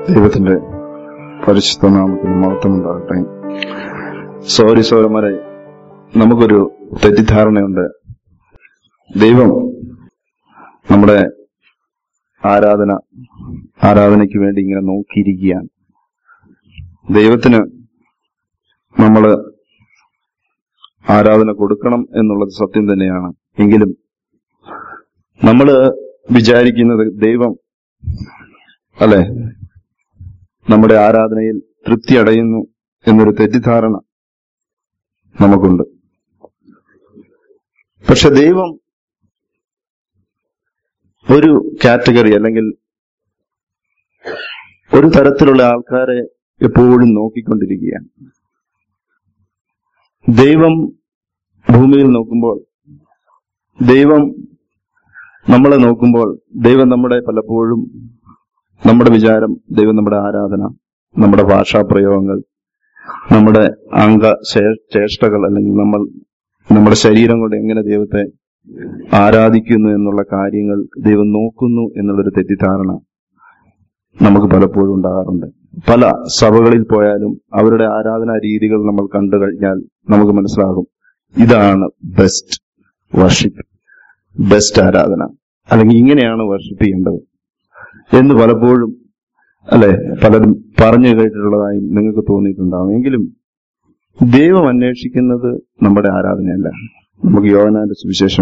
ദൈവത്തിന്റെ പരിശുദ്ധ നാമത്തിന് മഹത്വം ഉണ്ടാകട്ടെ സോറി സോരന്മാരെ നമുക്കൊരു തെറ്റിദ്ധാരണയുണ്ട് ദൈവം നമ്മുടെ ആരാധന ആരാധനയ്ക്ക് വേണ്ടി ഇങ്ങനെ നോക്കിയിരിക്കുകയാണ് ദൈവത്തിന് നമ്മൾ ആരാധന കൊടുക്കണം എന്നുള്ളത് സത്യം തന്നെയാണ് എങ്കിലും നമ്മൾ വിചാരിക്കുന്നത് ദൈവം അല്ലെ നമ്മുടെ ആരാധനയിൽ തൃപ്തി അടയുന്നു എന്നൊരു തെറ്റിദ്ധാരണ നമുക്കുണ്ട് പക്ഷെ ദൈവം ഒരു കാറ്റഗറി അല്ലെങ്കിൽ ഒരു തരത്തിലുള്ള ആൾക്കാരെ എപ്പോഴും നോക്കിക്കൊണ്ടിരിക്കുകയാണ് ദൈവം ഭൂമിയിൽ നോക്കുമ്പോൾ ദൈവം നമ്മളെ നോക്കുമ്പോൾ ദൈവം നമ്മുടെ പലപ്പോഴും നമ്മുടെ വിചാരം ദൈവം നമ്മുടെ ആരാധന നമ്മുടെ ഭാഷാപ്രയോഗങ്ങൾ നമ്മുടെ അംഗ ചേ- ചേഷ്ടകൾ അല്ലെങ്കിൽ നമ്മൾ നമ്മുടെ ശരീരം കൊണ്ട് എങ്ങനെ ദൈവത്തെ ആരാധിക്കുന്നു എന്നുള്ള കാര്യങ്ങൾ ദൈവം നോക്കുന്നു എന്നുള്ളൊരു തെറ്റിദ്ധാരണ നമുക്ക് പലപ്പോഴും ഉണ്ടാകാറുണ്ട് പല സഭകളിൽ പോയാലും അവരുടെ ആരാധനാ രീതികൾ നമ്മൾ കണ്ടു കഴിഞ്ഞാൽ നമുക്ക് മനസ്സിലാകും ഇതാണ് ബെസ്റ്റ് വർഷിപ്പ് ബെസ്റ്റ് ആരാധന അല്ലെങ്കിൽ ഇങ്ങനെയാണ് വർഷിപ്പ് ചെയ്യേണ്ടത് എന്ന് പലപ്പോഴും അല്ലെ പലരും പറഞ്ഞു കേട്ടിട്ടുള്ളതായും നിങ്ങൾക്ക് തോന്നിയിട്ടുണ്ടാവും എങ്കിലും ദൈവം അന്വേഷിക്കുന്നത് നമ്മുടെ ആരാധനയല്ല നമുക്ക് യോഹനാന്റെ സുവിശേഷം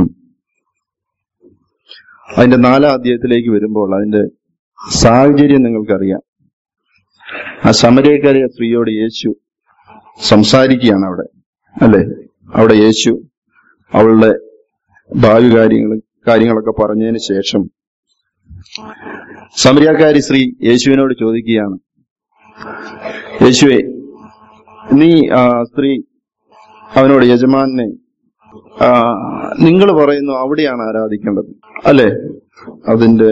അതിന്റെ നാലാം അധ്യായത്തിലേക്ക് വരുമ്പോൾ അതിന്റെ സാഹചര്യം നിങ്ങൾക്കറിയാം ആ സമരക്കാരി സ്ത്രീയോട് യേശു സംസാരിക്കുകയാണ് അവിടെ അല്ലെ അവിടെ യേശു അവളുടെ ഭാവി കാര്യങ്ങൾ കാര്യങ്ങളൊക്കെ പറഞ്ഞതിന് ശേഷം സമരിയാക്കാരി സ്ത്രീ യേശുവിനോട് ചോദിക്കുകയാണ് യേശുവെ നീ ആ, സ്ത്രീ അവനോട് യജമാനെ നിങ്ങൾ പറയുന്നു അവിടെയാണ് ആരാധിക്കേണ്ടത് അല്ലെ അതിന്റെ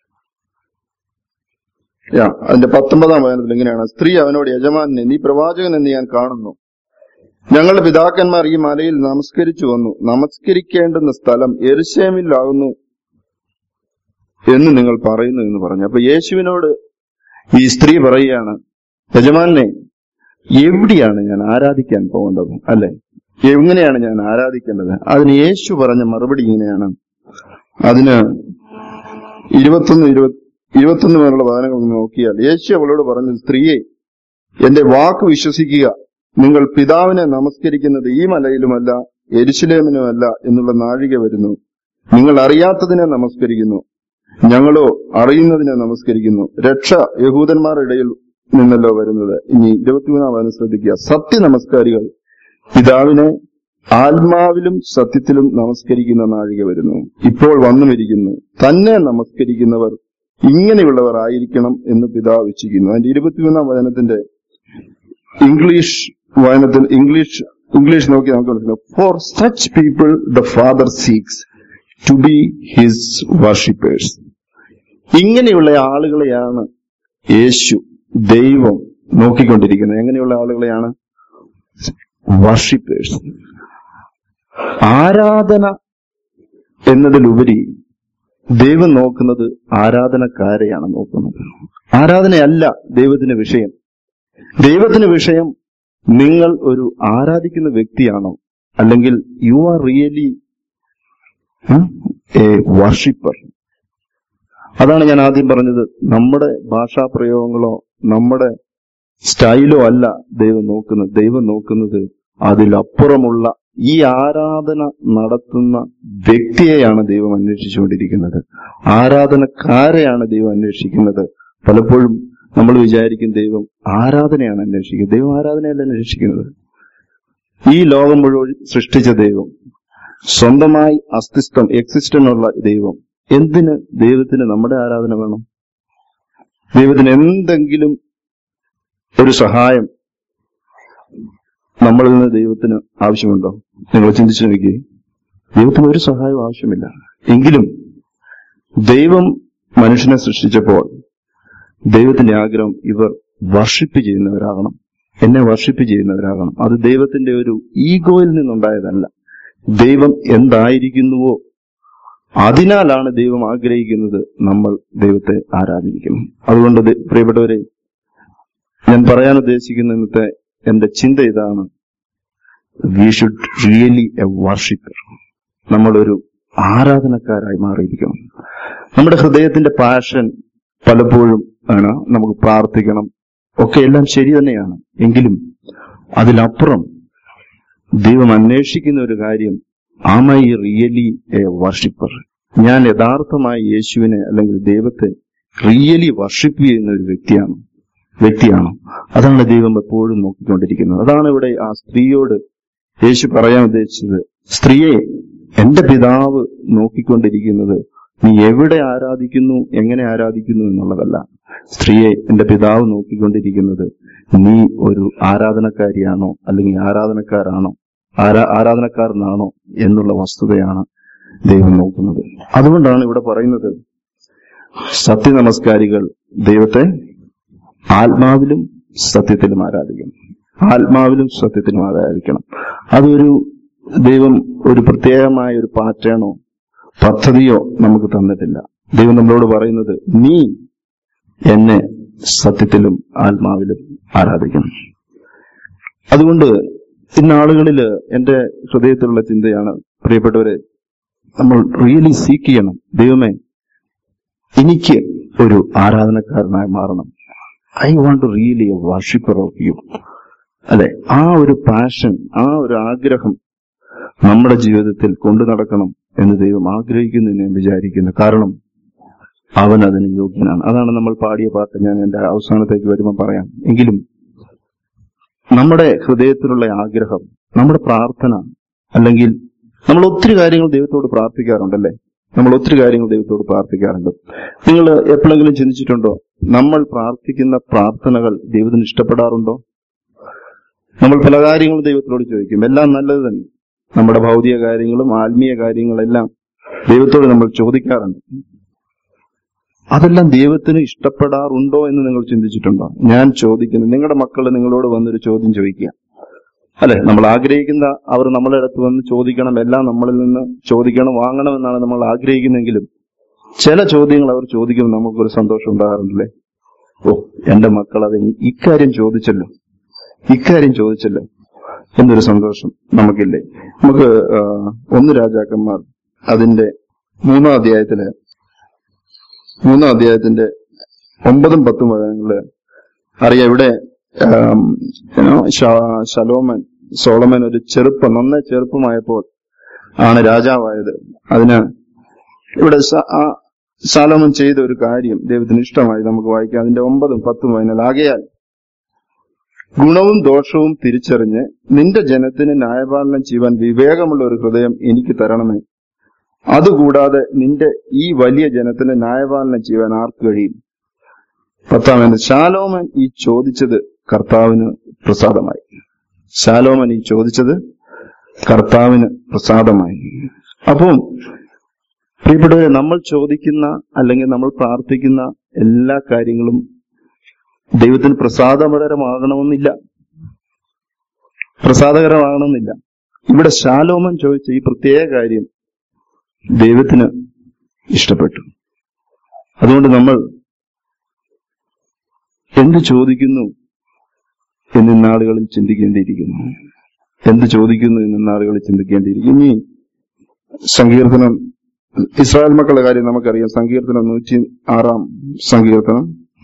യാ, അതിന്റെ പത്തൊമ്പതാം വചനത്തിൽ ഇങ്ങനെയാണ് സ്ത്രീ അവനോട് യജമാനെ നീ പ്രവാചകൻ എന്ന് ഞാൻ കാണുന്നു ഞങ്ങളുടെ പിതാക്കന്മാർ ഈ മലയിൽ നമസ്കരിച്ചു വന്നു നമസ്കരിക്കേണ്ടുന്ന സ്ഥലം എരുശേമിലാകുന്നു എന്ന് നിങ്ങൾ പറയുന്നു എന്ന് പറഞ്ഞു അപ്പൊ യേശുവിനോട് ഈ സ്ത്രീ പറയുകയാണ് യജമാനെ എവിടെയാണ് ഞാൻ ആരാധിക്കാൻ പോകേണ്ടത് അല്ലെ എങ്ങനെയാണ് ഞാൻ ആരാധിക്കേണ്ടത് അതിന് യേശു പറഞ്ഞ മറുപടി ഇങ്ങനെയാണ് അതിന് ഇരുപത്തൊന്ന് ഇരുപത്തി ഇരുപത്തൊന്ന് പേരുള്ള വചനങ്ങൾ നോക്കിയാൽ യേശു അവളോട് പറഞ്ഞു സ്ത്രീയെ എന്റെ വാക്ക് വിശ്വസിക്കുക നിങ്ങൾ പിതാവിനെ നമസ്കരിക്കുന്നത് ഈ മലയിലുമല്ല എരുശലേമിനുമല്ല എന്നുള്ള നാഴിക വരുന്നു നിങ്ങൾ അറിയാത്തതിനെ നമസ്കരിക്കുന്നു ഞങ്ങളോ അറിയുന്നതിനെ നമസ്കരിക്കുന്നു രക്ഷ യഹൂദന്മാരുടെ ഇടയിൽ നിന്നല്ലോ വരുന്നത് ഇനി ഇരുപത്തിമൂന്നാം വചനം ശ്രദ്ധിക്കുക സത്യ നമസ്കാരികൾ പിതാവിനെ ആത്മാവിലും സത്യത്തിലും നമസ്കരിക്കുന്ന നാഴിക വരുന്നു ഇപ്പോൾ വന്നുമിരിക്കുന്നു തന്നെ നമസ്കരിക്കുന്നവർ ഇങ്ങനെയുള്ളവർ ആയിരിക്കണം എന്ന് പിതാവ് ഇച്ഛിക്കുന്നു അതിന്റെ ഇരുപത്തിമൂന്നാം വചനത്തിന്റെ ഇംഗ്ലീഷ് വായനത്തിൽ ഇംഗ്ലീഷ് ഇംഗ്ലീഷ് നോക്കി നമുക്ക് മനസ്സിലാവും for such people the father seeks to be his worshippers ഇങ്ങനെയുള്ള ആളുകളെയാണ് യേശു ദൈവം നോക്കിക്കൊണ്ടിരിക്കുന്നത് എങ്ങനെയുള്ള ആളുകളെയാണ് വർഷിപ്പേഴ്സ് ആരാധന എന്നതിലുപരി ദൈവം നോക്കുന്നത് ആരാധനക്കാരെയാണ് നോക്കുന്നത് ആരാധനയല്ല ദൈവത്തിന് വിഷയം ദൈവത്തിന് വിഷയം നിങ്ങൾ ഒരു ആരാധിക്കുന്ന വ്യക്തിയാണോ അല്ലെങ്കിൽ you are really a worshipper അതാണ് ഞാൻ ആദ്യം പറഞ്ഞത് നമ്മുടെ ഭാഷാപ്രയോഗങ്ങളോ നമ്മുടെ സ്റ്റൈലോ അല്ല ദൈവം നോക്കുന്നത് ദൈവം നോക്കുന്നത് അതിലപ്പുറമുള്ള ഈ ആരാധന നടത്തുന്ന വ്യക്തിയെയാണ് ദൈവം അന്വേഷിച്ചുകൊണ്ടിരിക്കുന്നത് ആരാധനക്കാരെയാണ് ദൈവം അന്വേഷിക്കുന്നത് പലപ്പോഴും നമ്മൾ വിചാരിക്കും ദൈവം ആരാധനയാണ് അന്വേഷിക്കുന്നത് ദൈവം ആരാധനയല്ല അന്വേഷിക്കുന്നത് ഈ ലോകം മുഴുവൻ സൃഷ്ടിച്ച ദൈവം സ്വന്തമായി അസ്തിത്വം എക്സിസ്റ്റന്റ് ഉള്ള ദൈവം എന്തിന് ദൈവത്തിന് നമ്മുടെ ആരാധന വേണം ദൈവത്തിന് എന്തെങ്കിലും ഒരു സഹായം നമ്മളിൽ നിന്ന് ദൈവത്തിന് ആവശ്യമുണ്ടോ നിങ്ങൾ ചിന്തിച്ചു നോക്കി ദൈവത്തിന് ഒരു സഹായവും ആവശ്യമില്ല എങ്കിലും ദൈവം മനുഷ്യനെ സൃഷ്ടിച്ചപ്പോൾ ദൈവത്തിന്റെ ആഗ്രഹം ഇവർ വർഷിപ്പ് ചെയ്യുന്നവരാകണം എന്നെ വർഷിപ്പ് ചെയ്യുന്നവരാകണം അത് ദൈവത്തിന്റെ ഒരു ഈഗോയിൽ നിന്നുണ്ടായതല്ല ദൈവം എന്തായിരിക്കുന്നുവോ അതിനാലാണ് ദൈവം ആഗ്രഹിക്കുന്നത് നമ്മൾ ദൈവത്തെ ആരാധിക്കണം അതുകൊണ്ട് ദൈ- പ്രിയപ്പെട്ടവരെ ഞാൻ പറയാൻ ഉദ്ദേശിക്കുന്ന ഇന്നത്തെ എന്റെ ചിന്ത ഇതാണ് we should really a worshipper നമ്മളൊരു ആരാധനക്കാരായി മാറിയിരിക്കണം നമ്മുടെ ഹൃദയത്തിന്റെ പാഷൻ പലപ്പോഴും ആണ് നമുക്ക് പ്രാർത്ഥിക്കണം ഒക്കെ എല്ലാം ശരി തന്നെയാണ് എങ്കിലും അതിലപ്പുറം ദൈവം അന്വേഷിക്കുന്ന ഒരു കാര്യം am I really a worshipper ഞാൻ യഥാർത്ഥമായി യേശുവിനെ അല്ലെങ്കിൽ ദൈവത്തെ റിയലി വർഷിപ്പ് ചെയ്യുന്ന ഒരു വ്യക്തിയാണ് വ്യക്തിയാണ് അതാണ് ദൈവം എപ്പോഴും നോക്കിക്കൊണ്ടിരിക്കുന്നത് അതാണ് ഇവിടെ ആ സ്ത്രീയോട് യേശു പറയാൻ ഉദ്ദേശിച്ചത് സ്ത്രീയെ എന്റെ പിതാവ് നോക്കിക്കൊണ്ടിരിക്കുന്നത് നീ എവിടെ ആരാധിക്കുന്നു എങ്ങനെ ആരാധിക്കുന്നു എന്നുള്ളതല്ല സ്ത്രീയെ എന്റെ പിതാവ് നോക്കിക്കൊണ്ടിരിക്കുന്നത് നീ ഒരു ആരാധനക്കാരിയാണോ അല്ലെങ്കിൽ ആരാധനക്കാരാണോ ആരാ ആരാധനക്കാരനാണോ എന്നുള്ള വസ്തുതയാണ് ദൈവം നോക്കുന്നത് അതുകൊണ്ടാണ് ഇവിടെ പറയുന്നത് സത്യനമസ്കാരികൾ ദൈവത്തെ ആത്മാവിലും സത്യത്തിലും ആരാധിക്കണം ആത്മാവിലും സത്യത്തിലും ആരാധിക്കണം അതൊരു ദൈവം ഒരു പ്രത്യേകമായ ഒരു പാറ്റേണോ പദ്ധതിയോ നമുക്ക് തന്നിട്ടില്ല ദൈവം നമ്മളോട് പറയുന്നത് നീ എന്നെ സത്യത്തിലും ആത്മാവിലും ആരാധിക്കണം അതുകൊണ്ട് ഇന്ന ആളുകളിൽ എന്റെ ഹൃദയത്തിലുള്ള ചിന്തയാണ് പ്രിയപ്പെട്ടവരെ നമ്മൾ റിയലി സീക്ക് ചെയ്യണം ദൈവമേ എനിക്ക് ഒരു ആരാധനക്കാരനായി മാറണം I want to really a worshipper of you അല്ലെ ആ ഒരു പാഷൻ ആ ഒരു ആഗ്രഹം നമ്മുടെ ജീവിതത്തിൽ കൊണ്ടു നടക്കണം എന്ന് ദൈവം ആഗ്രഹിക്കുന്നു എന്ന് ഞാൻ വിചാരിക്കുന്നു കാരണം അവൻ അതിന് യോഗ്യനാണ് അതാണ് നമ്മൾ പാടിയ പാട്ട് ഞാൻ എന്റെ അവസാനത്തേക്ക് വരുമ്പോൾ പറയാം എങ്കിലും നമ്മുടെ ഹൃദയത്തിലുള്ള ആഗ്രഹം നമ്മുടെ പ്രാർത്ഥന അല്ലെങ്കിൽ നമ്മൾ ഒത്തിരി കാര്യങ്ങൾ ദൈവത്തോട് പ്രാർത്ഥിക്കാറുണ്ടല്ലേ നമ്മൾ ഒത്തിരി കാര്യങ്ങൾ ദൈവത്തോട് പ്രാർത്ഥിക്കാറുണ്ട് നിങ്ങൾ എപ്പോഴെങ്കിലും ചിന്തിച്ചിട്ടുണ്ടോ നമ്മൾ പ്രാർത്ഥിക്കുന്ന പ്രാർത്ഥനകൾ ദൈവത്തിന് ഇഷ്ടപ്പെടാറുണ്ടോ നമ്മൾ പല കാര്യങ്ങളും ദൈവത്തോട് ചോദിക്കും എല്ലാം നല്ലത് തന്നെ നമ്മുടെ ഭൗതിക കാര്യങ്ങളും ആത്മീയ കാര്യങ്ങളെല്ലാം ദൈവത്തോട് നമ്മൾ ചോദിക്കാറുണ്ട് അതെല്ലാം ദൈവത്തിന് ഇഷ്ടപ്പെടാറുണ്ടോ എന്ന് നിങ്ങൾ ചിന്തിച്ചിട്ടുണ്ടോ ഞാൻ ചോദിക്കുന്നു നിങ്ങളുടെ മക്കൾ നിങ്ങളോട് വന്നൊരു ചോദ്യം ചോദിക്കുക അല്ലെ നമ്മൾ ആഗ്രഹിക്കുന്ന അവർ നമ്മളെ അടുത്ത് വന്ന് ചോദിക്കണം എല്ലാം നമ്മളിൽ നിന്ന് ചോദിക്കണം വാങ്ങണമെന്നാണ് നമ്മൾ ആഗ്രഹിക്കുന്നെങ്കിലും ചില ചോദ്യങ്ങൾ അവർ ചോദിക്കുമ്പോൾ നമുക്കൊരു സന്തോഷം ഉണ്ടാകാറുണ്ടല്ലേ ഓ എന്റെ മക്കൾ അത് ഇക്കാര്യം ചോദിച്ചല്ലോ ഇക്കാര്യം ചോദിച്ചല്ലോ എന്നൊരു സന്തോഷം നമുക്കില്ലേ നമുക്ക് ആ, ഒന്ന് രാജാക്കന്മാർ അതിന്റെ മൂന്നാം അധ്യായത്തില് മൂന്നാം അധ്യായത്തിന്റെ ഒമ്പതും പത്തും വചനങ്ങള് അറിയാം ഇവിടെ ആം, you know, ശ- ശലോമൻ സോളമൻ ഒരു ചെറുപ്പം നന്നേ ചെറുപ്പമായപ്പോൾ ആണ് രാജാവായത് അതിന് ഇവിടെ സ- ആ ശാലോമൻ ചെയ്ത ഒരു കാര്യം ദൈവത്തിന് ഇഷ്ടമായി നമുക്ക് വായിക്കാം അതിന്റെ ഒമ്പതും പത്തും വചനങ്ങൾ ആകയാൽ ഗുണവും ദോഷവും തിരിച്ചറിഞ്ഞ് നിന്റെ ജനത്തിന് ന്യായപാലനം ചെയ്യുവാൻ വിവേകമുള്ള ഒരു ഹൃദയം എനിക്ക് തരണമേ അതുകൂടാതെ നിന്റെ ഈ വലിയ ജനത്തിന് ന്യായപാലനം ചെയ്യുവാൻ ആർക്ക് കഴിയും പത്താമത് ശാലോമൻ ഈ ചോദിച്ചത് കർത്താവിന് പ്രസാദമായി ശാലോമൻ ഈ ചോദിച്ചത് കർത്താവിന് പ്രസാദമായി അപ്പം പ്രിയപ്പെട്ടവരെ നമ്മൾ ചോദിക്കുന്ന അല്ലെങ്കിൽ നമ്മൾ പ്രാർത്ഥിക്കുന്ന എല്ലാ കാര്യങ്ങളും ദൈവത്തിന് പ്രസാദകരമാകണമെന്നില്ല പ്രസാദകരമാകണമെന്നില്ല ഇവിടെ ശാലോമൻ ചോദിച്ച ഈ പ്രത്യേക കാര്യം ദൈവത്തിന് ഇഷ്ടപ്പെട്ടു അതുകൊണ്ട് നമ്മൾ എന്ത് ചോദിക്കുന്നു എന്ന് ഇന്നാളുകളിൽ ചിന്തിക്കേണ്ടിയിരിക്കുന്നു എന്ത് ചോദിക്കുന്നു എന്ന് ഇന്നാളുകളിൽ ചിന്തിക്കേണ്ടിയിരിക്കുന്നു ഇനി സങ്കീർത്തനം ഇസ്രായേൽ മക്കളുടെ കാര്യം നമുക്കറിയാം സങ്കീർത്തനം നൂറ്റി ആറാം സങ്കീർത്തനം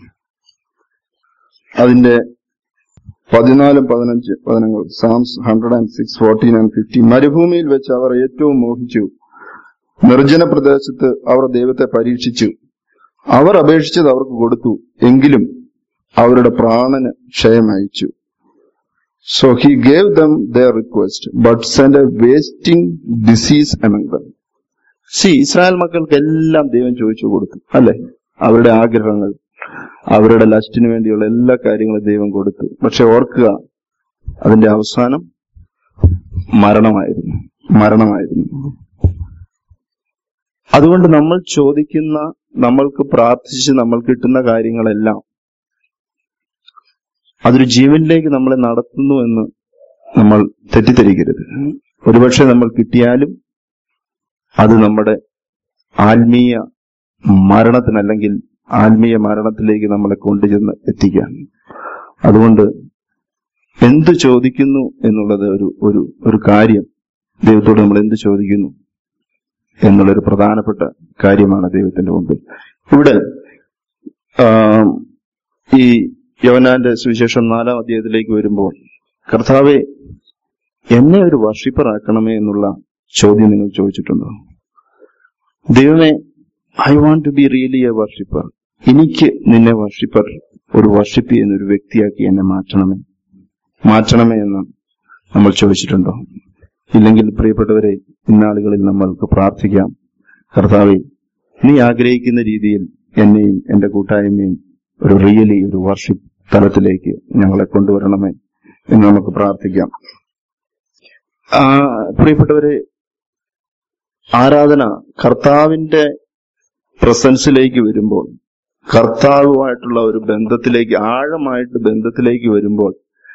അതിന്റെ പതിനാലും പതിനഞ്ച് പതിനങ്ങൾ psalms hundred and six fourteen and fifty മരുഭൂമിയിൽ വെച്ച് അവർ ഏറ്റവും മോഹിച്ചു നിർജ്ജന പ്രദേശത്ത് അവർ ദൈവത്തെ പരീക്ഷിച്ചു അവർ അപേക്ഷിച്ചത് അവർക്ക് കൊടുത്തു എങ്കിലും അവരുടെ പ്രാണന് ക്ഷയം അയച്ചു so he gave them their request but send a wasting disease among them സി ഇസ്രായേൽ മക്കൾക്ക് എല്ലാം ദൈവം ചോദിച്ചു കൊടുത്തു അല്ലെ അവരുടെ ആഗ്രഹങ്ങൾ അവരുടെ ലസ്റ്റിന് വേണ്ടിയുള്ള എല്ലാ കാര്യങ്ങളും ദൈവം കൊടുത്തു പക്ഷെ ഓർക്കുക അതിന്റെ അവസാനം മരണമായിരുന്നു മരണമായിരുന്നു അതുകൊണ്ട് നമ്മൾ ചോദിക്കുന്ന നമ്മൾക്ക് പ്രാർത്ഥിച്ച് നമ്മൾ കിട്ടുന്ന കാര്യങ്ങളെല്ലാം അതൊരു ജീവനിലേക്ക് നമ്മളെ നടത്തുന്നു എന്ന് നമ്മൾ തെറ്റിദ്ധരിക്കരുത് ഒരുപക്ഷെ നമ്മൾ കിട്ടിയാലും അത് നമ്മുടെ ആത്മീയ മരണത്തിന് അല്ലെങ്കിൽ ആത്മീയ മരണത്തിലേക്ക് നമ്മളെ കൊണ്ടുചെന്ന് എത്തിക്കാൻ അതുകൊണ്ട് എന്ത് ചോദിക്കുന്നു എന്നുള്ളത് ഒരു ഒരു ഒരു കാര്യം ദൈവത്തോട് നമ്മൾ എന്ത് ചോദിക്കുന്നു എന്നുള്ളൊരു പ്രധാനപ്പെട്ട കാര്യമാണ് ദൈവത്തിന്റെ മുമ്പിൽ ഇവിടെ ആ, ഈ യോനാന്റെ സുവിശേഷം നാലാം അധ്യായത്തിലേക്ക് വരുമ്പോൾ കർത്താവെ എന്നെ ഒരു വർഷിപ്പർ ആക്കണമേ എന്നുള്ള ചോദ്യം നിങ്ങൾ ചോദിച്ചിട്ടുണ്ടോ ദൈവമേ I want to be really a worshipper എനിക്ക് നിന്നെ വർഷിപ്പർ ഒരു വർഷിപ്പ് ചെയ്യുന്ന ഒരു വ്യക്തിയാക്കി എന്നെ മാറ്റണമേ മാറ്റണമേ എന്ന് നമ്മൾ ചോദിച്ചിട്ടുണ്ടോ ഇല്ലെങ്കിൽ പ്രിയപ്പെട്ടവരെ ഇന്നാളുകളിൽ നമ്മൾക്ക് പ്രാർത്ഥിക്കാം കർത്താവെ നീ ആഗ്രഹിക്കുന്ന രീതിയിൽ എന്നെയും എന്റെ കൂട്ടായ്മയും ഒരു റിയലി ഒരു വർഷിപ്പ് തലത്തിലേക്ക് ഞങ്ങളെ കൊണ്ടുവരണമേ എന്ന് നമുക്ക് പ്രാർത്ഥിക്കാം ആ, പ്രിയപ്പെട്ടവരെ ആരാധന കർത്താവിന്റെ പ്രസൻസിലേക്ക് വരുമ്പോൾ കർത്താവുമായിട്ടുള്ള ഒരു ബന്ധത്തിലേക്ക് ആഴമായിട്ട് ബന്ധത്തിലേക്ക് വരുമ്പോൾ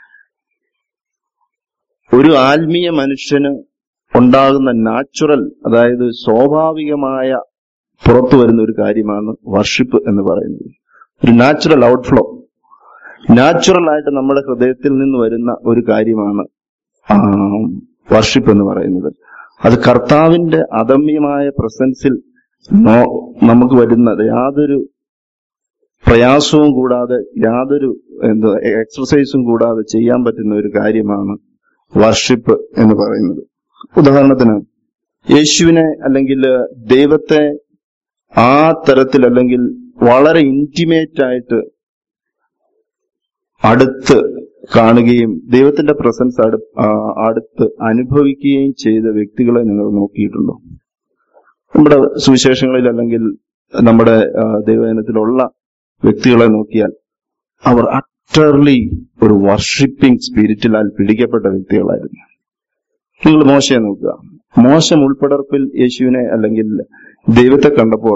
ഒരു ആത്മീയ മനുഷ്യന് ഉണ്ടാകുന്ന നാച്ചുറൽ അതായത് സ്വാഭാവികമായ പുറത്തു വരുന്ന ഒരു കാര്യമാണ് വർഷിപ്പ് എന്ന് പറയുന്നത് ഒരു നാച്ചുറൽ ഔട്ട്ഫ്ലോ നാച്ചുറൽ ആയിട്ട് നമ്മുടെ ഹൃദയത്തിൽ നിന്ന് വരുന്ന ഒരു കാര്യമാണ് വർഷിപ്പ് എന്ന് പറയുന്നത് അത് കർത്താവിന്റെ അദമ്യമായ പ്രസൻസിൽ നോ- നമുക്ക് വരുന്നത് യാതൊരു പ്രയാസവും കൂടാതെ യാതൊരു എന്താ എക്സർസൈസും കൂടാതെ ചെയ്യാൻ പറ്റുന്ന ഒരു കാര്യമാണ് വർഷിപ്പ് എന്ന് പറയുന്നത് ഉദാഹരണത്തിന് യേശുവിനെ അല്ലെങ്കിൽ ദൈവത്തെ ആ തരത്തിൽ അല്ലെങ്കിൽ വളരെ ഇന്റിമേറ്റ് ആയിട്ട് അടുത്ത് കാണുകയും ദൈവത്തിന്റെ പ്രസൻസ് അടു ആ, അടുത്ത് അനുഭവിക്കുകയും ചെയ്ത വ്യക്തികളെ നിങ്ങൾ നോക്കിയിട്ടുണ്ടോ നമ്മുടെ സുവിശേഷങ്ങളിൽ അല്ലെങ്കിൽ നമ്മുടെ ആ, ദൈവജനത്തിലുള്ള വ്യക്തികളെ നോക്കിയാൽ അവർ അറ്റർലി ഒരു വർഷിപ്പിംഗ് സ്പിരിറ്റിലാൽ പിടിക്കപ്പെട്ട വ്യക്തികളായിരുന്നു നിങ്ങൾ മോശയെ നോക്കുക മോശം ഉൾപ്പെടർപ്പിൽ യേശുവിനെ അല്ലെങ്കിൽ ദൈവത്തെ കണ്ടപ്പോൾ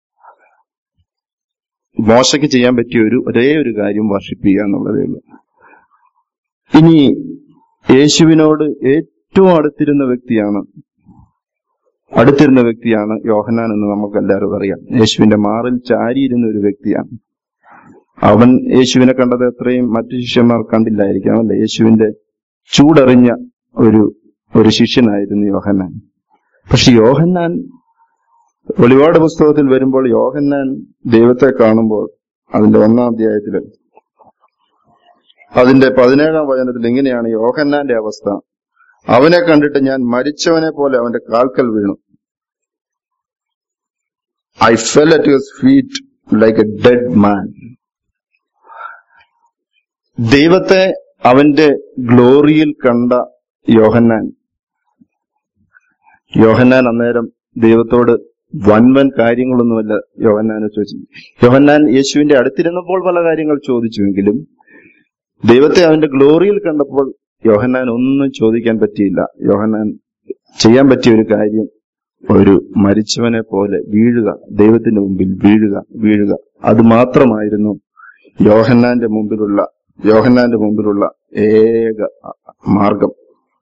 മോശയ്ക്ക് ചെയ്യാൻ പറ്റിയ ഒരു ഒരേ ഒരു കാര്യം വർഷിപ്പ് ചെയ്യുക എന്നുള്ളതേ ഉള്ളൂ ഇനി യേശുവിനോട് ഏറ്റവും അടുത്തിരുന്ന വ്യക്തിയാണ് അടുത്തിരുന്ന വ്യക്തിയാണ് യോഹന്നാൻ എന്ന് നമുക്ക് എല്ലാവരും അറിയാം യേശുവിന്റെ മാറിൽ ചാരിയിരുന്ന ഒരു വ്യക്തിയാണ് അവൻ യേശുവിനെ കണ്ടത് എത്രയും മറ്റു ശിഷ്യന്മാർ കണ്ടില്ലായിരിക്കാം അല്ലെ യേശുവിന്റെ ചൂടറിഞ്ഞ ഒരു ഒരു ശിഷ്യനായിരുന്നു യോഹന്നാൻ പക്ഷെ യോഹന്നാൻ വെളിപാട് പുസ്തകത്തിൽ വരുമ്പോൾ യോഹന്നാൻ ദൈവത്തെ കാണുമ്പോൾ അതിന്റെ ഒന്നാം അധ്യായത്തില് അതിന്റെ പതിനേഴാം വചനത്തിൽ ഇങ്ങനെയാണ് യോഹന്നാന്റെ അവസ്ഥ അവനെ കണ്ടിട്ട് ഞാൻ മരിച്ചവനെ പോലെ അവന്റെ കാൽക്കൽ വീണു I fell at your feet like a dead man ദൈവത്തെ അവന്റെ ഗ്ലോറിയിൽ കണ്ട യോഹന്നാൻ യോഹന്നാൻ അന്നേരം ദൈവത്തോട് വൻ വൻ കാര്യങ്ങളൊന്നുമല്ല യോഹന്നാനെ ചോദിച്ചു യോഹന്നാൻ യേശുവിന്റെ അടുത്തിരുന്നപ്പോൾ പല കാര്യങ്ങൾ ചോദിച്ചുവെങ്കിലും ദൈവത്തെ അവന്റെ ഗ്ലോറിയിൽ കണ്ടപ്പോൾ യോഹന്നാൻ ഒന്നും ചോദിക്കാൻ പറ്റിയില്ല യോഹന്നാൻ ചെയ്യാൻ പറ്റിയ ഒരു കാര്യം ഒരു മരിച്ചവനെ പോലെ വീഴുക ദൈവത്തിന്റെ മുമ്പിൽ വീഴുക വീഴുക അത് മാത്രമായിരുന്നു യോഹന്നാന്റെ മുമ്പിലുള്ള യോഹന്നാന്റെ മുമ്പിലുള്ള ഏക മാർഗം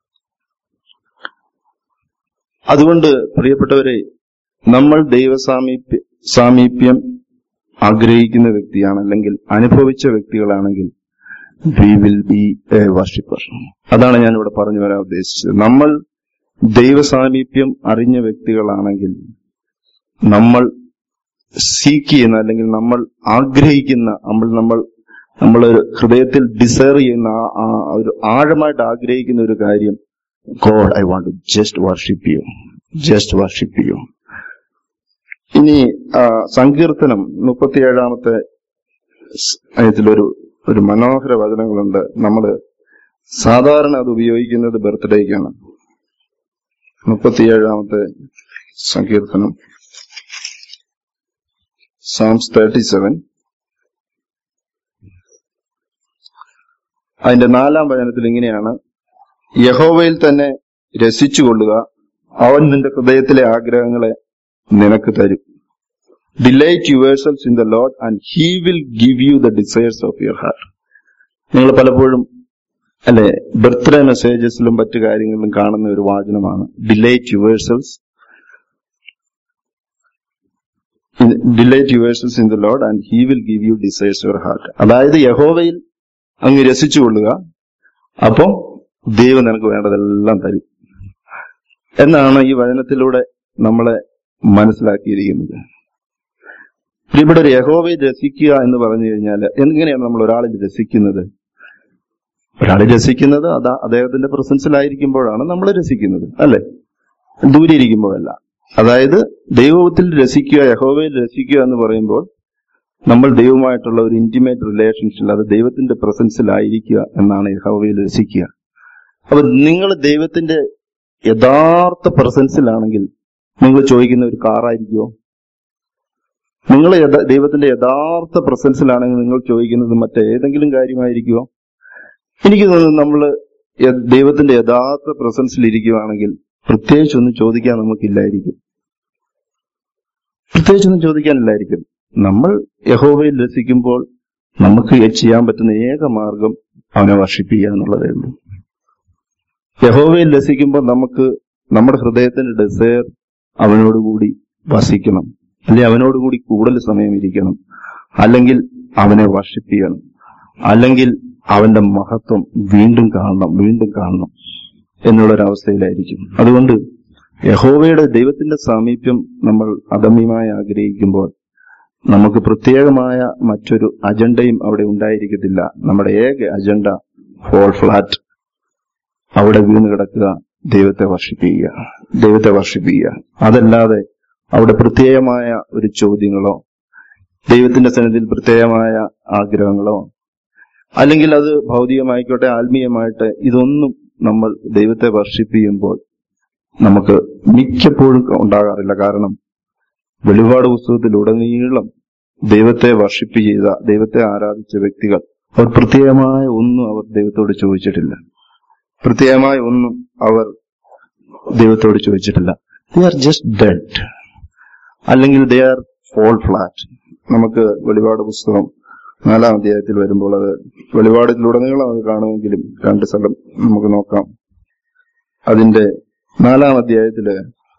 അതുകൊണ്ട് പ്രിയപ്പെട്ടവരെ നമ്മൾ ദൈവ സാമീപ്യ സാമീപ്യം ആഗ്രഹിക്കുന്ന വ്യക്തിയാണ് അല്ലെങ്കിൽ അനുഭവിച്ച വ്യക്തികളാണെങ്കിൽ we will be a worshipper അതാണ് ഞാൻ ഇവിടെ പറഞ്ഞു വരാൻ ഉദ്ദേശിച്ചത് നമ്മൾ ദൈവ സാമീപ്യം അറിഞ്ഞ വ്യക്തികളാണെങ്കിൽ നമ്മൾ സീക്ക് ചെയ്യുന്ന അല്ലെങ്കിൽ നമ്മൾ ആഗ്രഹിക്കുന്ന നമ്മൾ നമ്മൾ നമ്മൾ ഒരു ഹൃദയത്തിൽ ഡിസയർ ചെയ്യുന്ന ആ- ആ ഒരു ആഴമായിട്ട് ആഗ്രഹിക്കുന്ന ഒരു കാര്യം God I want to just worship you just worship you ഇനി ആ, സങ്കീർത്തനം മുപ്പത്തിയേഴാമത്തെ സ് ഇതിലൊരു ഒരു മനോഹര വചനങ്ങളുണ്ട് നമ്മൾ സാധാരണ അത് ഉപയോഗിക്കുന്നത് ബർത്ത്ഡേക്കാണ് മുപ്പത്തിയേഴാമത്തെ സങ്കീർത്തനം സാംസ് തേർട്ടി സെവൻ അതിന്റെ നാലാം വചനത്തിൽ ഇങ്ങനെയാണ് യഹോവയിൽ തന്നെ രസിച്ചുകൊള്ളുക അവൻ നിന്റെ ഹൃദയത്തിലെ ആഗ്രഹങ്ങളെ നിനക്ക് തരും delight yourselves in the Lord and he will give you the desires of your heart നിങ്ങൾ പലപ്പോഴും അല്ലെ ബർത്ത്ഡേ മെസ്സേജസിലും മറ്റു കാര്യങ്ങളിലും കാണുന്ന ഒരു വാചനമാണ് delight yourselves delight yourselves in the Lord and he will give you desires your heart അതായത് യഹോവയിൽ അങ്ങ് രസിച്ചു കൊള്ളുക അപ്പം ദൈവം നിനക്ക് വേണ്ടതെല്ലാം തരും എന്നാണ് ഈ വചനത്തിലൂടെ നമ്മളെ മനസ്സിലാക്കിയിരിക്കുന്നത് ഇവിടെ ഒരു യഹോവയെ രസിക്കുക എന്ന് പറഞ്ഞു കഴിഞ്ഞാൽ എങ്ങനെയാണ് നമ്മൾ ഒരാളിൽ രസിക്കുന്നത് ഒരാളിൽ രസിക്കുന്നത് അതാ അദ്ദേഹത്തിന്റെ പ്രസൻസിലായിരിക്കുമ്പോഴാണ് നമ്മൾ രസിക്കുന്നത് അല്ലെ ദൂരെ ഇരിക്കുമ്പോഴല്ല അതായത് ദൈവത്തിൽ രസിക്കുക യഹോവയിൽ രസിക്കുക എന്ന് പറയുമ്പോൾ നമ്മൾ ദൈവമായിട്ടുള്ള ഒരു ഇന്റിമേറ്റ് റിലേഷൻഷിപ്പ് അത് ദൈവത്തിന്റെ പ്രസൻസിലായിരിക്കുക എന്നാണ് യഹോവയിൽ രസിക്കുക അപ്പൊ നിങ്ങൾ ദൈവത്തിന്റെ യഥാർത്ഥ പ്രസൻസിലാണെങ്കിൽ നിങ്ങൾ ചോദിക്കുന്ന ഒരു കാറായിരിക്കുമോ നിങ്ങൾ യഥാ- ദൈവത്തിന്റെ യഥാർത്ഥ പ്രസൻസിലാണെങ്കിൽ നിങ്ങൾ ചോദിക്കുന്നത് മറ്റേതെങ്കിലും കാര്യമായിരിക്കുമോ എനിക്ക് തോന്നുന്നു നമ്മൾ ദൈവത്തിന്റെ യഥാർത്ഥ പ്രസൻസിൽ ഇരിക്കുകയാണെങ്കിൽ പ്രത്യേകിച്ചൊന്നും ചോദിക്കാൻ നമുക്കില്ലായിരിക്കും പ്രത്യേകിച്ചൊന്നും ചോദിക്കാനില്ലായിരിക്കും നമ്മൾ യഹോവയിൽ രസിക്കുമ്പോൾ നമുക്ക് ചെയ്യാൻ പറ്റുന്ന ഏക മാർഗം അവനെ വർഷിപ്പിക്കുക എന്നുള്ളതേ ഉള്ളൂ യഹോവയിൽ രസിക്കുമ്പോൾ നമുക്ക് നമ്മുടെ ഹൃദയത്തിന്റെ ഡിസയർ അവനോടുകൂടി വസിക്കണം അല്ലെ അവനോടുകൂടി കൂടുതൽ സമയം ഇരിക്കണം അല്ലെങ്കിൽ അവനെ വർഷിപ്പിക്കണം അല്ലെങ്കിൽ അവന്റെ മഹത്വം വീണ്ടും കാണണം വീണ്ടും കാണണം എന്നുള്ളൊരവസ്ഥയിലായിരിക്കും അതുകൊണ്ട് യഹോവയുടെ ദൈവത്തിന്റെ സാമീപ്യം നമ്മൾ അദമ്യമായി ആഗ്രഹിക്കുമ്പോൾ നമുക്ക് പ്രത്യേകമായ മറ്റൊരു അജണ്ടയും അവിടെ ഉണ്ടായിരിക്കത്തില്ല നമ്മുടെ ഏക അജണ്ട ഫോൾ ഫ്ലാറ്റ് അവിടെ വീണ് കിടക്കുക ദൈവത്തെ വർഷിപ്പിക്കുക ദൈവത്തെ വർഷിപ്പിക്കുക അതല്ലാതെ അവിടെ പ്രത്യേകമായ ഒരു ചോദ്യങ്ങളോ ദൈവത്തിന്റെ സന്നിധിയിൽ പ്രത്യേകമായ ആഗ്രഹങ്ങളോ അല്ലെങ്കിൽ അത് ഭൗതികമായിക്കോട്ടെ ആത്മീയമായിട്ട് ഇതൊന്നും നമ്മൾ ദൈവത്തെ വർഷിപ്പിക്കുമ്പോൾ നമുക്ക് മിക്കപ്പോഴും ഉണ്ടാകാറില്ല കാരണം വെളിപാട് പുസ്തകത്തിലുടനീളം ദൈവത്തെ വർഷിപ്പ് ചെയ്ത ദൈവത്തെ ആരാധിച്ച വ്യക്തികൾ അവർ പ്രത്യേകമായ ഒന്നും അവർ ദൈവത്തോട് ചോദിച്ചിട്ടില്ല പ്രത്യേകമായ ഒന്നും അവർ ദൈവത്തോട് ചോദിച്ചിട്ടില്ല ദേ ആർ ജസ്റ്റ് ഡെഡ് അല്ലെങ്കിൽ ദേ ആർ ഫോൾ ഫ്ലാറ്റ് നമുക്ക് വെളിപാട് പുസ്തകം നാലാം അധ്യായത്തിൽ വരുമ്പോൾ അത് വെളിപാടിലുടനീളം അത് കാണുമെങ്കിലും രണ്ട് സ്ഥലം നമുക്ക് നോക്കാം അതിന്റെ നാലാം അധ്യായത്തില്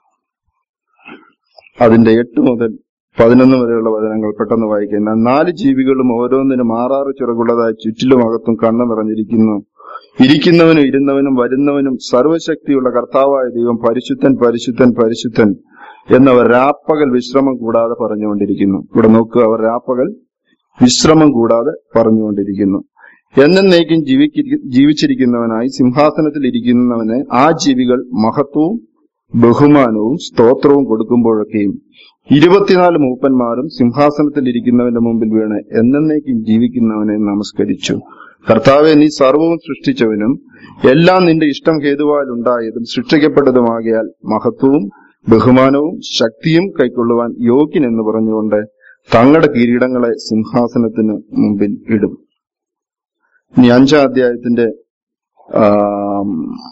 അതിന്റെ എട്ട് മുതൽ പതിനൊന്ന് വരെയുള്ള വചനങ്ങൾ പെട്ടെന്ന് വായിക്കുന്ന നാല് ജീവികളും ഓരോന്നിനും ആറാറ് ചിറകുള്ളതായി ചുറ്റിലും അകത്തും കണ്ണു നിറഞ്ഞിരിക്കുന്നു ഇരിക്കുന്നവനും ഇരുന്നവനും വരുന്നവനും സർവശക്തിയുള്ള കർത്താവായ ദൈവം പരിശുദ്ധൻ പരിശുദ്ധൻ പരിശുദ്ധൻ എന്നവർ രാപ്പകൽ വിശ്രമം കൂടാതെ പറഞ്ഞുകൊണ്ടിരിക്കുന്നു ഇവിടെ നോക്കുക അവർ രാപ്പകൽ വിശ്രമം കൂടാതെ പറഞ്ഞുകൊണ്ടിരിക്കുന്നു എന്നേക്കും ജീവിക്കി ജീവിച്ചിരിക്കുന്നവനായി സിംഹാസനത്തിൽ ഇരിക്കുന്നവന് ആ ജീവികൾ മഹത്വവും ബഹുമാനവും സ്തോത്രവും കൊടുക്കുമ്പോഴൊക്കെയും ഇരുപത്തിനാല് മൂപ്പന്മാരും സിംഹാസനത്തിൽ ഇരിക്കുന്നവന്റെ മുമ്പിൽ വീണ് എന്നേക്കും ജീവിക്കുന്നവനെ നമസ്കരിച്ചു കർത്താവെ നീ സർവവും സൃഷ്ടിച്ചവനും എല്ലാം നിന്റെ ഇഷ്ടം ഹേതുവാൽ ഉണ്ടായതും സൃഷ്ടിക്കപ്പെട്ടതുമാകിയാൽ മഹത്വവും ബഹുമാനവും ശക്തിയും കൈക്കൊള്ളുവാൻ യോഗ്യൻ എന്ന് പറഞ്ഞുകൊണ്ട് തങ്ങളുടെ കിരീടങ്ങളെ സിംഹാസനത്തിന് മുമ്പിൽ ഇടും ഇനി അഞ്ചാം അധ്യായത്തിന്റെ ആം,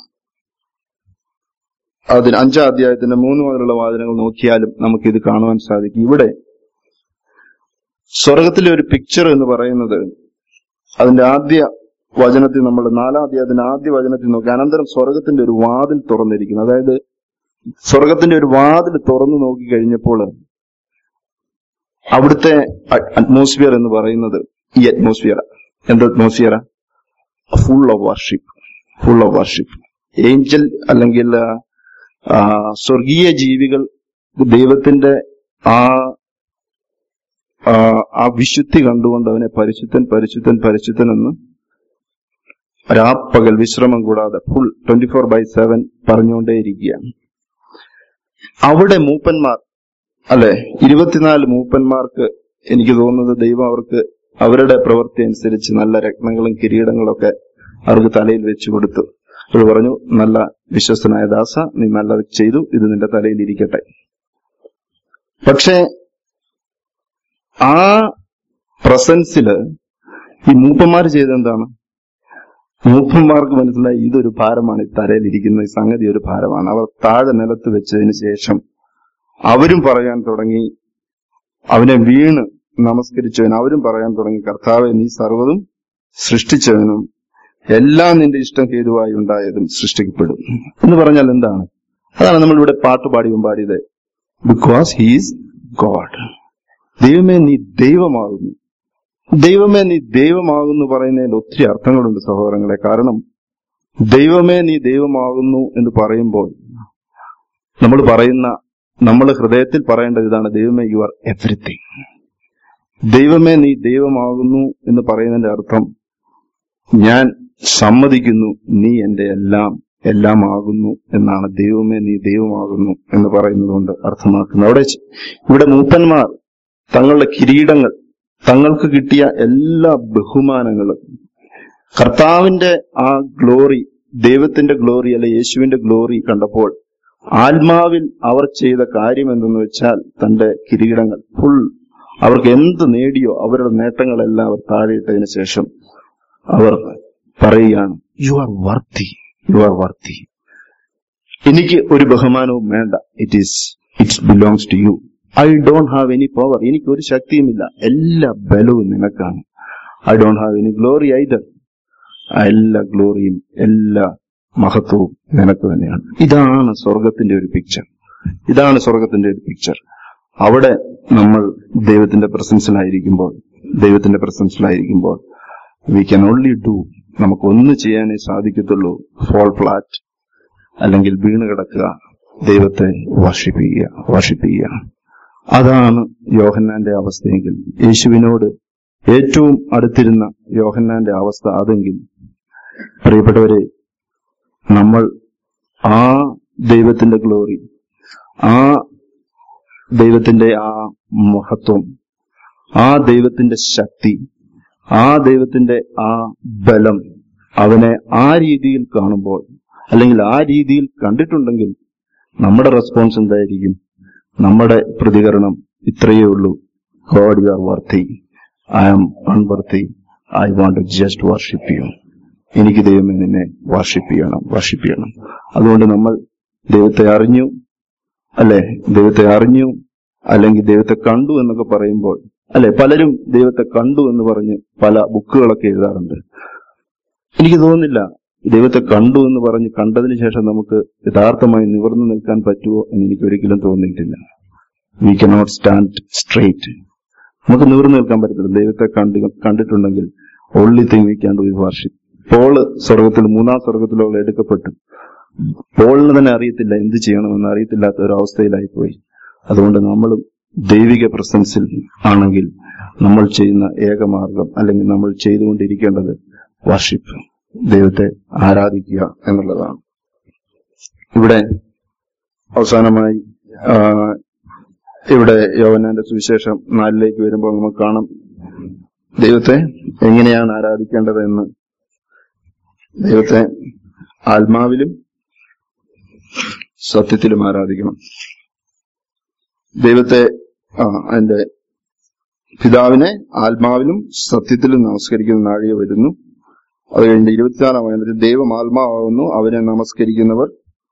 അതിന് അഞ്ചാം അധ്യായത്തിന്റെ മൂന്ന് മുതലുള്ള വാചനങ്ങൾ നോക്കിയാലും നമുക്ക് ഇത് കാണുവാൻ സാധിക്കും ഇവിടെ സ്വർഗത്തിലെ ഒരു പിക്ചർ എന്ന് പറയുന്നത് അതിന്റെ ആദ്യ വചനത്തിൽ നമ്മൾ നാലാം അധ്യായത്തിന്റെ ആദ്യ വചനത്തിൽ നോക്കി അനന്തരം സ്വർഗത്തിന്റെ ഒരു വാതിൽ തുറന്നിരിക്കുന്നു അതായത് സ്വർഗത്തിന്റെ ഒരു വാതിൽ തുറന്നു നോക്കി കഴിഞ്ഞപ്പോൾ അവിടുത്തെ അറ്റ്മോസ്ഫിയർ എന്ന് പറയുന്നത് ഈ അറ്റ്മോസ്ഫിയർ എന്ത് atmosphere full of worship full of worship angel അല്ലെങ്കിൽ ആ, സ്വർഗീയ ജീവികൾ ദൈവത്തിന്റെ ആ ആ, ആ വിശുദ്ധി കണ്ടുകൊണ്ട് അവനെ പരിശുദ്ധൻ പരിശുദ്ധൻ പരിശുദ്ധൻ എന്ന് രാപ്പകൽ വിശ്രമം കൂടാതെ full twenty four by seven പറഞ്ഞുകൊണ്ടേയിരിക്കുകയാണ് അവിടെ മൂപ്പന്മാർ അല്ലെ ഇരുപത്തിനാല് മൂപ്പന്മാർക്ക് എനിക്ക് തോന്നുന്നത് ദൈവം അവർക്ക് അവരുടെ പ്രവൃത്തി അനുസരിച്ച് നല്ല രത്നങ്ങളും കിരീടങ്ങളും ഒക്കെ അവർക്ക് തലയിൽ വെച്ചു കൊടുത്തു അവർ പറഞ്ഞു നല്ല വിശ്വസ്തനായ ദാസ നീ നല്ലത് ചെയ്തു ഇത് നിന്റെ തലയിൽ ഇരിക്കട്ടെ പക്ഷേ ആ പ്രസൻസില് ഈ മൂപ്പന്മാർ ചെയ്തെന്താണ് മൂപ്പന്മാർക്ക് മനസ്സിലായി ഇതൊരു ഭാരമാണ് ഈ തലയിൽ ഇരിക്കുന്ന ഈ സംഗതി ഒരു ഭാരമാണ് അവർ താഴെ നിലത്ത് വെച്ചതിന് ശേഷം അവരും പറയാൻ തുടങ്ങി അവനെ വീണ് നമസ്കരിച്ചവൻ അവരും പറയാൻ തുടങ്ങി കർത്താവെ നീ സർവ്വതും സൃഷ്ടിച്ചവനും എല്ലാം നിന്റെ ഇഷ്ടം ഹേതുവായി ഉണ്ടായതും സൃഷ്ടിക്കപ്പെടും എന്ന് പറഞ്ഞാൽ എന്താണ് അതാണ് നമ്മൾ ഇവിടെ പാട്ട് പാടിയും പാടിയത് ബിക്കോസ് ഹീസ് ഗോഡ് ദൈവമേ നീ ദൈവമാകുന്നു ദൈവമേ നീ ദൈവമാകുന്നു പറയുന്നതിൽ ഒത്തിരി അർത്ഥങ്ങളുണ്ട് സഹോദരങ്ങളെ കാരണം ദൈവമേ നീ ദൈവമാകുന്നു എന്ന് പറയുമ്പോൾ നമ്മൾ പറയുന്ന നമ്മൾ ഹൃദയത്തിൽ പറയേണ്ടത് ഇതാണ് ദൈവമേ യു ആർ എവറിത്തിങ് ദൈവമേ നീ ദൈവമാകുന്നു എന്ന് പറയുന്നതിന്റെ അർത്ഥം ഞാൻ സമ്മതിക്കുന്നു നീ എന്റെ എല്ലാം എല്ലാം ആകുന്നു എന്നാണ് ദൈവമേ നീ ദൈവമാകുന്നു എന്ന് പറയുന്നത് കൊണ്ട് അർത്ഥമാക്കുന്നത് അവിടെ ചെ- ഇവിടെ മൂപ്പന്മാർ തങ്ങളുടെ കിരീടങ്ങൾ തങ്ങൾക്ക് കിട്ടിയ എല്ലാ ബഹുമാനങ്ങളും കർത്താവിന്റെ ആ ഗ്ലോറി ദൈവത്തിന്റെ ഗ്ലോറി അല്ലെ യേശുവിന്റെ ഗ്ലോറി കണ്ടപ്പോൾ ആത്മാവിൽ അവർ ചെയ്ത കാര്യം എന്തെന്ന് വെച്ചാൽ തന്റെ കിരീടങ്ങൾ ഫുൾ അവർക്ക് എന്ത് നേടിയോ അവരുടെ നേട്ടങ്ങളെല്ലാം അവർ താഴെയിട്ടതിന് ശേഷം അവർ പറയുകയാണ് you are worthy you are worthy എനിക്ക് ഒരു ബഹുമാനവും വേണ്ട it is it's belongs to you I don't have any power എനിക്ക് ഒരു ശക്തിയുമില്ല എല്ലാ ബലവും നിനക്കാണ് I don't have any glory either എല്ലാ ഗ്ലോറിയും എല്ലാ മഹത്വവും നിനക്ക് തന്നെയാണ് ഇതാണ് സ്വർഗത്തിന്റെ ഒരു പിക്ചർ ഇതാണ് സ്വർഗത്തിന്റെ ഒരു പിക്ചർ അവിടെ നമ്മൾ ദൈവത്തിന്റെ പ്രസൻസിലായിരിക്കുമ്പോൾ ദൈവത്തിന്റെ പ്രസൻസിലായിരിക്കുമ്പോൾ വി ക്യാൻ ഓൺലി ഡു നമുക്ക് ഒന്ന് ചെയ്യാനേ സാധിക്കത്തുള്ളൂ ഫോൾ ഫ്ലാറ്റ് അല്ലെങ്കിൽ വീണ് കിടക്കുക ദൈവത്തെ വർഷിപ്പ് ചെയ്യുക വർഷിപ്പ് ചെയ്യുക അതാണ് യോഹന്നാന്റെ അവസ്ഥയെങ്കിൽ യേശുവിനോട് ഏറ്റവും അടുത്തിരുന്ന യോഹന്നാന്റെ അവസ്ഥ അതെങ്കിൽ പ്രിയപ്പെട്ടവരെ നമ്മൾ ആ ദൈവത്തിന്റെ ഗ്ലോറി ആ ദൈവത്തിന്റെ ആ മഹത്വം ആ ദൈവത്തിന്റെ ശക്തി ആ ദൈവത്തിന്റെ ആ ബലം അവനെ ആ രീതിയിൽ കാണുമ്പോൾ അല്ലെങ്കിൽ ആ രീതിയിൽ കണ്ടിട്ടുണ്ടെങ്കിൽ നമ്മുടെ റെസ്പോൺസ് എന്തായിരിക്കും നമ്മുടെ പ്രതികരണം ഇത്രയേ ഉള്ളൂ God you are worthy I am unworthy I want just worship you എനിക്ക് ദൈവമേ നിന്നെ വർഷിപ്പ് ചെയ്യണം വർഷിപ്പ് ചെയ്യണം അതുകൊണ്ട് നമ്മൾ ദൈവത്തെ അറിഞ്ഞു അല്ലെ ദൈവത്തെ അറിഞ്ഞു അല്ലെങ്കിൽ ദൈവത്തെ കണ്ടു എന്നൊക്കെ പറയുമ്പോൾ അല്ലെ പലരും ദൈവത്തെ കണ്ടു എന്ന് പറഞ്ഞ് പല ബുക്കുകളൊക്കെ എഴുതാറുണ്ട് എനിക്ക് തോന്നുന്നില്ല ദൈവത്തെ കണ്ടു എന്ന് പറഞ്ഞ് കണ്ടതിന് ശേഷം നമുക്ക് യഥാർത്ഥമായി നിവർന്നു നിൽക്കാൻ പറ്റുമോ എന്ന് എനിക്ക് ഒരിക്കലും തോന്നിയിട്ടില്ല വി കനോട്ട് സ്റ്റാൻഡ് സ്ട്രെയിറ്റ് നമുക്ക് നിവർന്നു നിൽക്കാൻ പറ്റത്തില്ല ദൈവത്തെ കണ്ടു കണ്ടിട്ടുണ്ടെങ്കിൽ only thing we can do worship Paul സ്വർഗത്തിൽ മൂന്നാം സ്വർഗത്തിലുള്ള എടുക്കപ്പെട്ടു പോളിന് തന്നെ അറിയത്തില്ല എന്ത് ചെയ്യണമെന്ന് അറിയത്തില്ലാത്ത ഒരു അവസ്ഥയിലായി പോയി അതുകൊണ്ട് നമ്മളും ദൈവിക പ്രസൻസിൽ ആണെങ്കിൽ നമ്മൾ ചെയ്യുന്ന ഏകമാർഗം അല്ലെങ്കിൽ നമ്മൾ ചെയ്തുകൊണ്ടിരിക്കേണ്ടത് വർഷിപ്പ് ദൈവത്തെ ആരാധിക്കുക എന്നുള്ളതാണ് ഇവിടെ അവസാനമായി ആ, ഇവിടെ യോവനാന്റെ സുവിശേഷം നാലിലേക്ക് വരുമ്പോൾ നമുക്ക് കാണാം ദൈവത്തെ എങ്ങനെയാണ് ആരാധിക്കേണ്ടത് എന്ന് ദൈവത്തെ ആത്മാവിലും സത്യത്തിലും ആരാധിക്കണം ദൈവത്തെ ആ, അതിന്റെ പിതാവിനെ ആത്മാവിലും സത്യത്തിലും നമസ്കരിക്കുന്ന നാഴിക വരുന്നു അത് കഴിഞ്ഞ് ഇരുപത്തിനാലാം വചനത്തിൽ ദൈവം ആത്മാവാകുന്നു അവനെ നമസ്കരിക്കുന്നവർ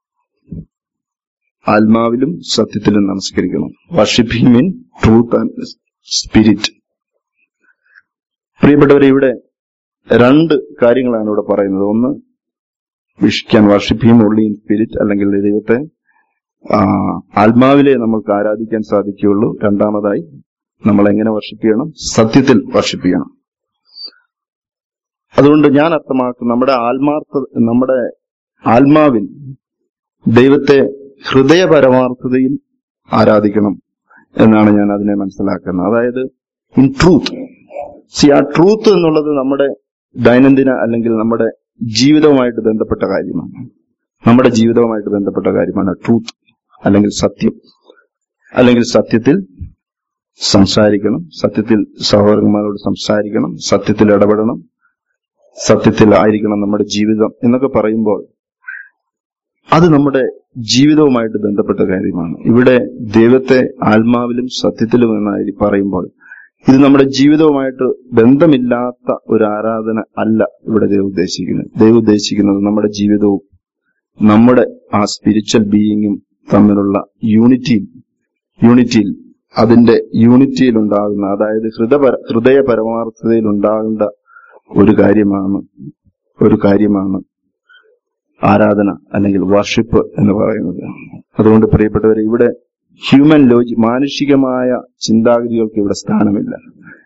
ആത്മാവിലും സത്യത്തിലും നമസ്കരിക്കണം worship him in truth and spirit പ്രിയപ്പെട്ടവരെ ഇവിടെ രണ്ട് കാര്യങ്ങളാണ് ഇവിടെ പറയുന്നത് ഒന്ന് wish can worship him only in spirit അല്ലെങ്കിൽ ദൈവത്തെ ആ, ആത്മാവിലെ നമുക്ക് ആരാധിക്കാൻ സാധിക്കുകയുള്ളൂ രണ്ടാമതായി നമ്മൾ എങ്ങനെ വർഷിപ്പ് ചെയ്യണം സത്യത്തിൽ വർഷിപ്പ് ചെയ്യണം അതുകൊണ്ട് ഞാൻ അർത്ഥമാക്കും നമ്മുടെ ആത്മാർത്ഥ നമ്മുടെ ആത്മാവിൽ ദൈവത്തെ ഹൃദയ പരമാർത്ഥതയിൽ ആരാധിക്കണം എന്നാണ് ഞാൻ അതിനെ മനസ്സിലാക്കുന്നത് അതായത് ഇൻ ട്രൂത്ത് സി ആ ട്രൂത്ത് എന്നുള്ളത് നമ്മുടെ ദൈനംദിന അല്ലെങ്കിൽ നമ്മുടെ ജീവിതവുമായിട്ട് ബന്ധപ്പെട്ട കാര്യമാണ് നമ്മുടെ ജീവിതവുമായിട്ട് ബന്ധപ്പെട്ട കാര്യമാണ് ട്രൂത്ത് അല്ലെങ്കിൽ സത്യം അല്ലെങ്കിൽ സത്യത്തിൽ സംസാരിക്കണം സത്യത്തിൽ സഹോദരന്മാരോട് സംസാരിക്കണം സത്യത്തിൽ ഇടപെടണം സത്യത്തിൽ ആയിരിക്കണം നമ്മുടെ ജീവിതം എന്നൊക്കെ പറയുമ്പോൾ അത് നമ്മുടെ ജീവിതവുമായിട്ട് ബന്ധപ്പെട്ട കാര്യമാണ് ഇവിടെ ദൈവത്തെ ആത്മാവിലും സത്യത്തിലും എന്നായി പറയുമ്പോൾ ഇത് നമ്മുടെ ജീവിതവുമായിട്ട് ബന്ധമില്ലാത്ത ഒരു ആരാധന അല്ല ഇവിടെ ദൈവം ഉദ്ദേശിക്കുന്നത് ദൈവം ഉദ്ദേശിക്കുന്നത് നമ്മുടെ ജീവിതവും നമ്മുടെ ആ സ്പിരിച്വൽ ബീയിങ്ങും തമ്മിലുള്ള യൂണിറ്റിയിൽ യൂണിറ്റിയിൽ അതിന്റെ യൂണിറ്റിയിൽ ഉണ്ടാകുന്ന അതായത് ഹൃദയ ഹൃദയ പരമാർത്ഥതയിൽ ഉണ്ടാകേണ്ട ഒരു കാര്യമാണ് ഒരു കാര്യമാണ് ആരാധന അല്ലെങ്കിൽ വർഷിപ്പ് എന്ന് പറയുന്നത് അതുകൊണ്ട് പ്രിയപ്പെട്ടവരെ ഇവിടെ ഹ്യൂമൻ ലോജി മാനുഷികമായ ചിന്താഗതികൾക്ക് ഇവിടെ സ്ഥാനമില്ല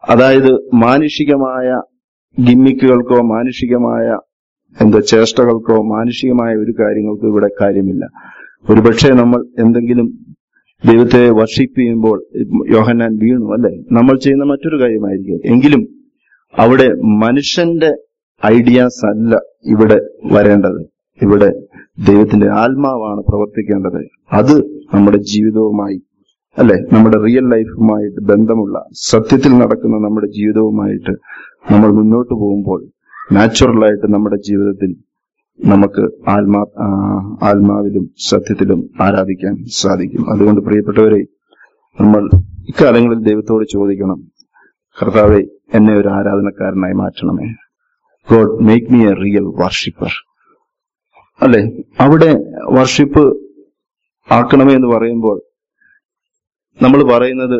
അതായത് മാനുഷികമായ ഗിമ്മിക്കുകൾക്കോ മാനുഷികമായ എന്താ ചേഷ്ടകൾക്കോ മാനുഷികമായ ഒരു കാര്യങ്ങൾക്കോ ഇവിടെ കാര്യമില്ല ഒരുപക്ഷെ നമ്മൾ എന്തെങ്കിലും ദൈവത്തെ വർഷിപ്പ് ചെയ്യുമ്പോൾ യോഹന്നാൻ വീണു അല്ലെ നമ്മൾ ചെയ്യുന്ന മറ്റൊരു കാര്യമായിരിക്കും എങ്കിലും അവിടെ മനുഷ്യന്റെ ഐഡിയാസ് അല്ല ഇവിടെ വരേണ്ടത് ഇവിടെ ദൈവത്തിന്റെ ആത്മാവാണ് പ്രവർത്തിക്കേണ്ടത് അത് നമ്മുടെ ജീവിതവുമായി അല്ലെ നമ്മുടെ റിയൽ ലൈഫുമായിട്ട് ബന്ധമുള്ള സത്യത്തിൽ നടക്കുന്ന നമ്മുടെ ജീവിതവുമായിട്ട് നമ്മൾ മുന്നോട്ട് പോകുമ്പോൾ നാച്ചുറലായിട്ട് നമ്മുടെ ജീവിതത്തിൽ നമുക്ക് ആത്മാ ആ, ആത്മാവിലും സത്യത്തിലും ആരാധിക്കാൻ സാധിക്കും അതുകൊണ്ട് പ്രിയപ്പെട്ടവരെ നമ്മൾ ഇക്കാലങ്ങളിൽ ദൈവത്തോട് ചോദിക്കണം കർത്താവെ എന്നെ ഒരു ആരാധനക്കാരനായി മാറ്റണമേ God make me a real worshipper അല്ലെ അവിടെ വർഷിപ്പ് ആക്കണമേ എന്ന് പറയുമ്പോൾ നമ്മൾ പറയുന്നത്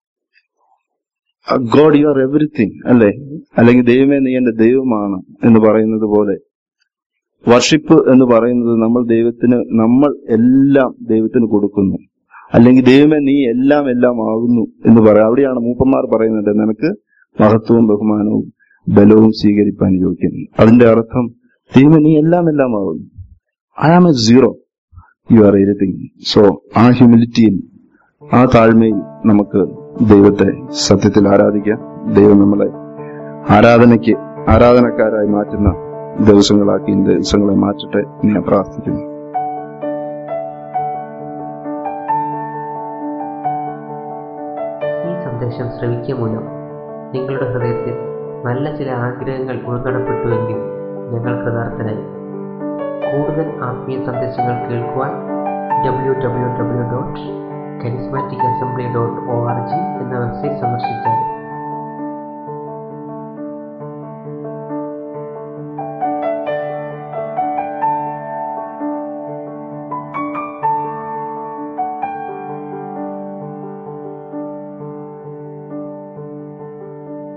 ഗോഡ് യു ആർ എവറിത്തിങ് അല്ലെ അല്ലെങ്കിൽ ദൈവമേ നീ എന്റെ ദൈവമാണ് എന്ന് പറയുന്നത് പോലെ വർഷിപ്പ് എന്ന് പറയുന്നത് നമ്മൾ ദൈവത്തിന് നമ്മൾ എല്ലാം ദൈവത്തിന് കൊടുക്കുന്നു അല്ലെങ്കിൽ ദൈവമേ നീ എല്ലാം എല്ലാം ആകുന്നു എന്ന് പറയാം അവിടെയാണ് മൂപ്പന്മാർ പറയുന്നത് നിനക്ക് മഹത്വവും ബഹുമാനവും ബലവും സ്വീകരിപ്പാൻ യോഗ്യം അതിന്റെ അർത്ഥം ദൈവമേ നീ എല്ലാം എല്ലാം ആകുന്നു I am a zero you are everything so ആ ഹ്യൂമിലിറ്റിയിൽ ആ താഴ്മയിൽ നമുക്ക് ദൈവത്തെ സത്യത്തിൽ ആരാധിക്കാം ദൈവം നമ്മളെ ആരാധനയ്ക്ക് ആരാധനക്കാരായി മാറ്റുന്ന ദിവസങ്ങളാക്കി ഈ ദിവസങ്ങളെ മാറ്റട്ടെ എന്ന് ഞാൻ പ്രാർത്ഥിക്കുന്നു ഈ സന്ദേശം ശ്രവിക്കുക മൂലം നിങ്ങളുടെ ഹൃദയത്തിൽ നല്ല ചില ആഗ്രഹങ്ങൾ ഉൾനടപ്പെട്ടുവെങ്കിൽ ഞങ്ങൾ കൃതാർത്ഥനായി കൂടുതൽ ആത്മീയ സന്ദേശങ്ങൾ കേൾക്കുവാൻ W W W dot charismatic assembly dot O R G എന്ന വെബ്സൈറ്റ് സന്ദർശിക്കുക